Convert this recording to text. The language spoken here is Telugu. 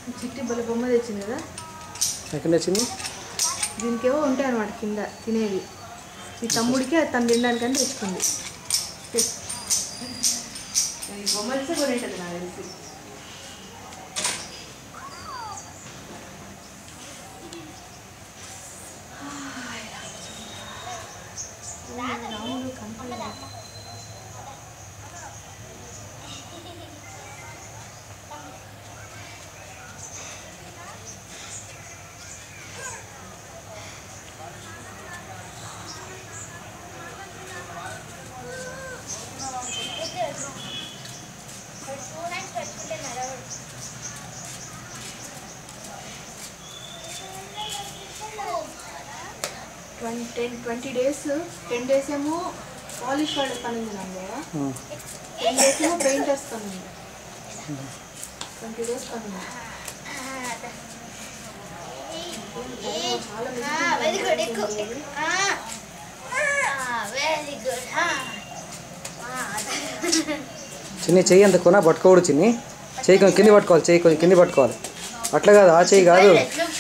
చిట్టి బల బొమ్మ తెచ్చింది కదా ఎక్కడ వచ్చింది దీనికేవో ఉంటాయి అనమాట కింద తినేవి ఈ తమ్ముడికి అది తను తినడానికని తెచ్చుకుంది ఈ బొమ్మలు ఇస్తే కూడా ఉంటుంది నాకు తెలిసి రాముడు కనపడలేదు. Twenty ten twenty days ten days ఏమో పాలిష్ వాడే పని ఉంది నాకు కదా ఉమ్. టెన్ డేస్ ఏమో పెయింటర్స్ పని ఉంది ట్వంటీ డేస్ పని ఉంది చాలా వెరీ గుడ్ ఎక్కువ వెరీ గుడ్ చిన్ని చెయ్యి అంత కొన పట్టుకోకూడదు చిన్ని చెయ్యి కొంచెం కింది పట్టుకోవాలి చెయ్యి కొంచెం కింది పట్టుకోవాలి అట్లా కాదు ఆ చెయ్యి కాదు ఎట్లా